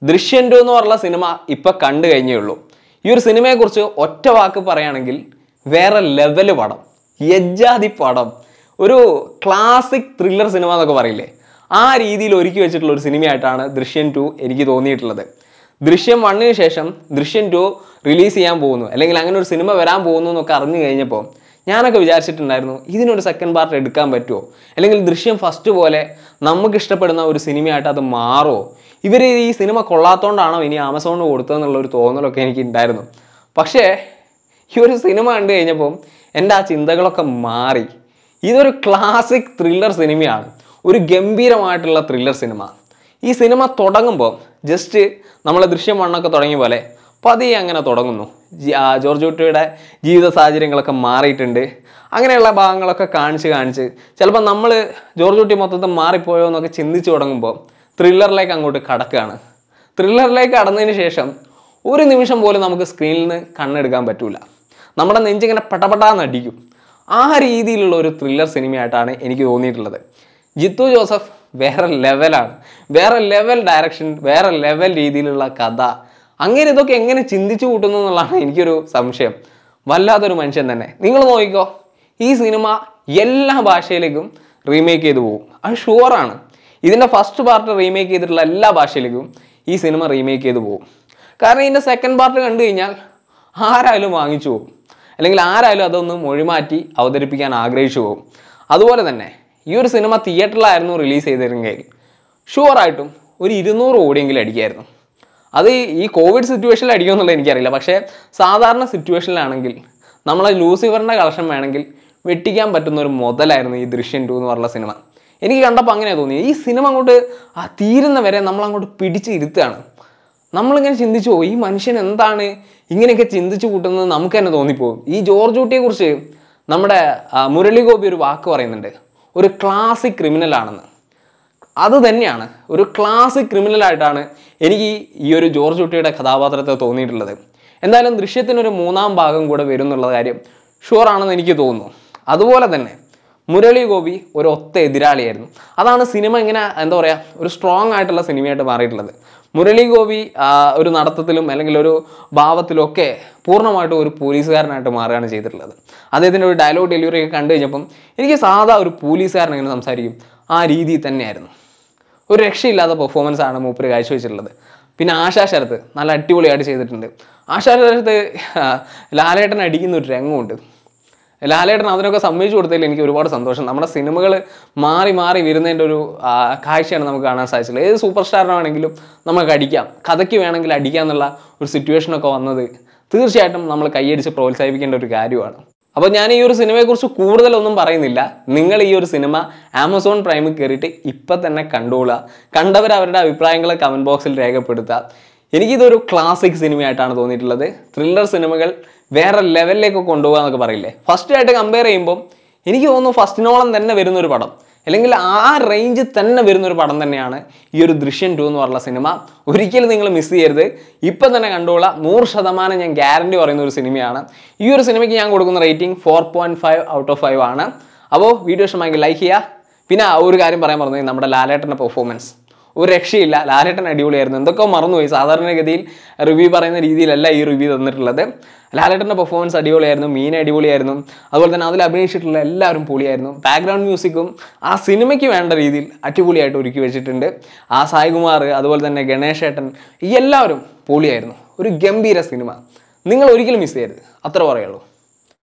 ദൃശ്യം ടു എന്ന് പറഞ്ഞ സിനിമ ഇപ്പൊ കണ്ടു കഴിഞ്ഞേ ഉള്ളൂ ഈ ഒരു സിനിമയെക്കുറിച്ച് ഒറ്റ വാക്ക് പറയുകയാണെങ്കിൽ വേറെ ലെവല് പടം യജ്ജാതി പടം ഒരു ക്ലാസിക് ത്രില്ലർ സിനിമ എന്നൊക്കെ പറയില്ലേ ആ രീതിയിൽ ഒരുക്കി വെച്ചിട്ടുള്ള ഒരു സിനിമയായിട്ടാണ് ദൃശ്യം ടു എനിക്ക് തോന്നിയിട്ടുള്ളത് ദൃശ്യം വണ്ണിന് ശേഷം ദൃശ്യം ടു റിലീസ് ചെയ്യാൻ പോകുന്നു അല്ലെങ്കിൽ അങ്ങനെ ഒരു സിനിമ വരാൻ പോകുന്നു എന്നൊക്കെ അറിഞ്ഞു കഴിഞ്ഞപ്പോൾ ഞാനൊക്കെ വിചാരിച്ചിട്ടുണ്ടായിരുന്നു ഇതിനൊരു സെക്കൻഡ് പാർട്ട് എടുക്കാൻ പറ്റുമോ അല്ലെങ്കിൽ ദൃശ്യം ഫസ്റ്റ് പോലെ നമുക്ക് ഇഷ്ടപ്പെടുന്ന ഒരു സിനിമയായിട്ട് അത് മാറുമോ ഇവർ ഈ സിനിമ കൊള്ളാത്തോണ്ടാണോ ഇനി ആമസോണിന് കൊടുത്തതെന്നുള്ള ഒരു തോന്നലൊക്കെ എനിക്ക് ഉണ്ടായിരുന്നു പക്ഷേ ഈ ഒരു സിനിമ കണ്ടു കഴിഞ്ഞപ്പോൾ എൻ്റെ ആ ചിന്തകളൊക്കെ മാറി ഇതൊരു ക്ലാസിക് ത്രില്ലർ സിനിമയാണ് ഒരു ഗംഭീരമായിട്ടുള്ള ത്രില്ലർ സിനിമ ഈ സിനിമ തുടങ്ങുമ്പോൾ ജസ്റ്റ് നമ്മളെ ദൃശ്യം വണ്ണൊക്കെ തുടങ്ങിയ പോലെ പതിയെ അങ്ങനെ തുടങ്ങുന്നു ജി- ആ ജോർജ് കുട്ടിയുടെ ജീവിത സാഹചര്യങ്ങളൊക്കെ മാറിയിട്ടുണ്ട് അങ്ങനെയുള്ള ഭാഗങ്ങളൊക്കെ കാണിച്ച് കാണിച്ച് ചിലപ്പോൾ നമ്മൾ ജോർജ് കുട്ടി മൊത്തത്തിൽ മാറിപ്പോയോ എന്നൊക്കെ ചിന്തിച്ച് തുടങ്ങുമ്പോൾ ത്രില്ലറിലേക്ക് അങ്ങോട്ട് കടക്കുകയാണ് ത്രില്ലറിലേക്ക് കടന്നതിന് ശേഷം ഒരു നിമിഷം പോലും നമുക്ക് സ്ക്രീനിൽ നിന്ന് കണ്ണെടുക്കാൻ പറ്റൂല നമ്മുടെ നെഞ്ചിങ്ങനെ പടപടാന്ന് അടിക്കും ആ രീതിയിലുള്ള ഒരു ത്രില്ലർ സിനിമയായിട്ടാണ് എനിക്ക് തോന്നിയിട്ടുള്ളത് ജിത്തു ജോസഫ് വേറെ ലെവലാണ് വേറെ ലെവൽ ഡയറക്ഷൻ വേറെ ലെവൽ രീതിയിലുള്ള കഥ അങ്ങനെ ഇതൊക്കെ എങ്ങനെ ചിന്തിച്ചു കൂട്ടുന്നു എന്നുള്ളതാണ് എനിക്കൊരു സംശയം വല്ലാത്തൊരു മനുഷ്യൻ തന്നെ നിങ്ങൾ നോക്കിക്കോ ഈ സിനിമ എല്ലാ ഭാഷയിലേക്കും റീമേക്ക് ചെയ്തു പോകും അത് ഷുവറാണ് ഇതിൻ്റെ ഫസ്റ്റ് പാർട്ട് റീമേക്ക് ചെയ്തിട്ടുള്ള എല്ലാ ഭാഷയിലേക്കും ഈ സിനിമ റീമേക്ക് ചെയ്തു പോകും കാരണം ഇതിൻ്റെ സെക്കൻഡ് പാർട്ട് കണ്ടു കഴിഞ്ഞാൽ ആരായാലും വാങ്ങിച്ചു പോകും അല്ലെങ്കിൽ ആരായാലും അതൊന്ന് മൊഴിമാറ്റി അവതരിപ്പിക്കാൻ ആഗ്രഹിച്ചു പോകും അതുപോലെ തന്നെ ഈ ഒരു സിനിമ തിയേറ്ററിലായിരുന്നു റിലീസ് ചെയ്തിരുന്നെങ്കിൽ ഷുവറായിട്ടും ഒരു ഇരുന്നൂറ് കോടിയെങ്കിലും അടിക്കായിരുന്നു അത് ഈ- ഈ കോവിഡ് സിറ്റുവേഷനിൽ അടിക്കുമെന്നുള്ളത് എനിക്കറിയില്ല പക്ഷേ സാധാരണ സിറ്റുവേഷനിലാണെങ്കിൽ നമ്മളെ ലൂസിഫറിൻ്റെ കളക്ഷൻ വേണമെങ്കിൽ വെട്ടിക്കാൻ പറ്റുന്ന ഒരു മുതലായിരുന്നു ഈ ദൃശ്യം ടു എന്ന് പറഞ്ഞ സിനിമ എനിക്ക് കണ്ടപ്പോൾ അങ്ങനെ തോന്നി ഈ സിനിമ അങ്ങോട്ട് ആ തീരുന്ന വരെ നമ്മൾ അങ്ങോട്ട് പിടിച്ച് ഇരുത്തുകയാണ് നമ്മളിങ്ങനെ ചിന്തിച്ചു പോകും ഈ മനുഷ്യൻ എന്താണ് ഇങ്ങനെയൊക്കെ ചിന്തിച്ചു കൂട്ടുന്നത് നമുക്ക് തന്നെ തോന്നിപ്പോകും ഈ ജോർജ് കുട്ടിയെ കുറിച്ച് നമ്മുടെ ആ, മുരളി ഗോപി ഒരു വാക്ക് പറയുന്നുണ്ട് ഒരു ക്ലാസിക് ക്രിമിനൽ ആണെന്ന് അത് തന്നെയാണ് ഒരു ക്ലാസിക് ക്രിമിനലായിട്ടാണ് എനിക്ക് ഈ- ഈ ഒരു ജോർജ് കുട്ടിയുടെ കഥാപാത്രത്തെ തോന്നിയിട്ടുള്ളത് എന്തായാലും ദൃശ്യത്തിനൊരു മൂന്നാം ഭാഗം കൂടെ വരും എന്നുള്ള കാര്യം ഷുവർ ആണെന്ന് എനിക്ക് തോന്നുന്നു അതുപോലെ തന്നെ മുരളി ഗോപി ഒരു ഒത്ത എതിരാളിയായിരുന്നു അതാണ് സിനിമ ഇങ്ങനെ എന്താ പറയുക ഒരു സ്ട്രോങ് ആയിട്ടുള്ള സിനിമയായിട്ട് മാറിയിട്ടുള്ളത് മുരളി ഗോപി ആ, ഒരു നടത്തത്തിലും അല്ലെങ്കിൽ ഒരു ഭാവത്തിലും ഒക്കെ പൂർണ്ണമായിട്ടും ഒരു പോലീസുകാരനായിട്ട് മാറുകയാണ് ചെയ്തിട്ടുള്ളത് അദ്ദേഹത്തിൻ്റെ ഒരു ഡയലോഗ് ഡെലിവറി ഒക്കെ കണ്ടു കഴിഞ്ഞപ്പം എനിക്ക് സാധാ ഒരു പോലീസുകാരൻ എങ്ങനെ സംസാരിക്കും ആ രീതിയിൽ തന്നെയായിരുന്നു ഒരു രക്ഷയില്ലാത്ത പെർഫോമൻസ് ആണ് മൂപ്പര് കാഴ്ചവെച്ചിട്ടുള്ളത് പിന്നെ ആശാ ശരത്ത് നല്ല അടിപൊളിയായിട്ട് ചെയ്തിട്ടുണ്ട് ആശാ ശരത്ത് ആ, ലാലേട്ടൻ അടിക്കുന്ന ഒരു രംഗമുണ്ട് ലാലേട്ടൻ അതിനൊക്കെ സമ്മതിച്ചു കൊടുത്തതിൽ എനിക്ക് ഒരുപാട് സന്തോഷം നമ്മുടെ സിനിമകൾ മാറി മാറി വരുന്നതിൻ്റെ ഒരു ആ, കാഴ്ചയാണ് നമുക്ക് കാണാൻ സാധിച്ചിട്ടുള്ളത് ഏത് സൂപ്പർ സ്റ്റാറിനാണെങ്കിലും നമുക്ക് അടിക്കാം കഥയ്ക്ക് വേണമെങ്കിൽ അടിക്കാം എന്നുള്ള ഒരു സിറ്റുവേഷനൊക്കെ വന്നത് തീർച്ചയായിട്ടും നമ്മൾ കൈയടിച്ച് പ്രോത്സാഹിപ്പിക്കേണ്ട ഒരു കാര്യമാണ് അപ്പോൾ ഞാൻ ഈ ഒരു സിനിമയെക്കുറിച്ച് കൂടുതലൊന്നും പറയുന്നില്ല നിങ്ങൾ ഈ ഒരു സിനിമ ആമസോൺ പ്രൈമിൽ കയറിയിട്ട് ഇപ്പം തന്നെ കണ്ടോളുക കണ്ടവർ അവരുടെ അഭിപ്രായങ്ങൾ കമൻറ്റ് ബോക്സിൽ രേഖപ്പെടുത്തുക എനിക്കിതൊരു ക്ലാസിക് സിനിമയായിട്ടാണ് തോന്നിയിട്ടുള്ളത് ത്രില്ലർ സിനിമകൾ വേറെ ലെവലിലേക്ക് കൊണ്ടുപോകുക എന്നൊക്കെ പറയില്ലേ ഫസ്റ്റ് ആയിട്ട് കമ്പയർ ചെയ്യുമ്പോൾ എനിക്ക് തോന്നുന്നു ഫസ്റ്റിനോളം തന്നെ വരുന്ന ഒരു പടം അല്ലെങ്കിൽ ആ റേഞ്ച് തന്നെ വരുന്ന ഒരു പടം തന്നെയാണ് ഈ ഒരു ദൃശ്യം ടു എന്ന് പറഞ്ഞ സിനിമ ഒരിക്കലും നിങ്ങൾ മിസ് ചെയ്യരുത് ഇപ്പം തന്നെ കണ്ടോളാം നൂറ് ശതമാനം ഞാൻ ഗ്യാരണ്ടി പറയുന്ന ഒരു സിനിമയാണ് ഈ ഒരു സിനിമയ്ക്ക് ഞാൻ കൊടുക്കുന്ന rating four point five out of five ആണ് അപ്പോൾ വീഡിയോ ഇഷ്ടമായെങ്കിൽ ലൈക്ക് ചെയ്യുക പിന്നെ ആ ഒരു കാര്യം പറയാൻ പറഞ്ഞു നമ്മുടെ ലാലേട്ടൻ്റെ പെർഫോമൻസ് ഒരു രക്ഷയില്ല ലാലേട്ടൻ അടിപൊളിയായിരുന്നു എന്തൊക്കെ മറന്നുപോയി സാധാരണഗതിയിൽ റിവ്യൂ പറയുന്ന രീതിയിലല്ല ഈ റിവ്യൂ തന്നിട്ടുള്ളത് ലാലേട്ടൻ്റെ പെർഫോമൻസ് അടിപൊളിയായിരുന്നു മീൻ അടിപൊളിയായിരുന്നു അതുപോലെ തന്നെ അതിൽ അഭിനയിച്ചിട്ടുള്ള എല്ലാവരും പൊളിയായിരുന്നു ബാക്ക്ഗ്രൗണ്ട് മ്യൂസിക്കും ആ സിനിമയ്ക്ക് വേണ്ട രീതിയിൽ അടിപൊളിയായിട്ട് ഒരുക്കി വെച്ചിട്ടുണ്ട് ആ സായികുമാർ അതുപോലെ തന്നെ ഗണേഷ് ഏട്ടൻ ഈ എല്ലാവരും പൊളിയായിരുന്നു ഒരു ഗംഭീര സിനിമ നിങ്ങൾ ഒരിക്കലും മിസ് ചെയ്യരുത് അത്ര പറയുള്ളൂ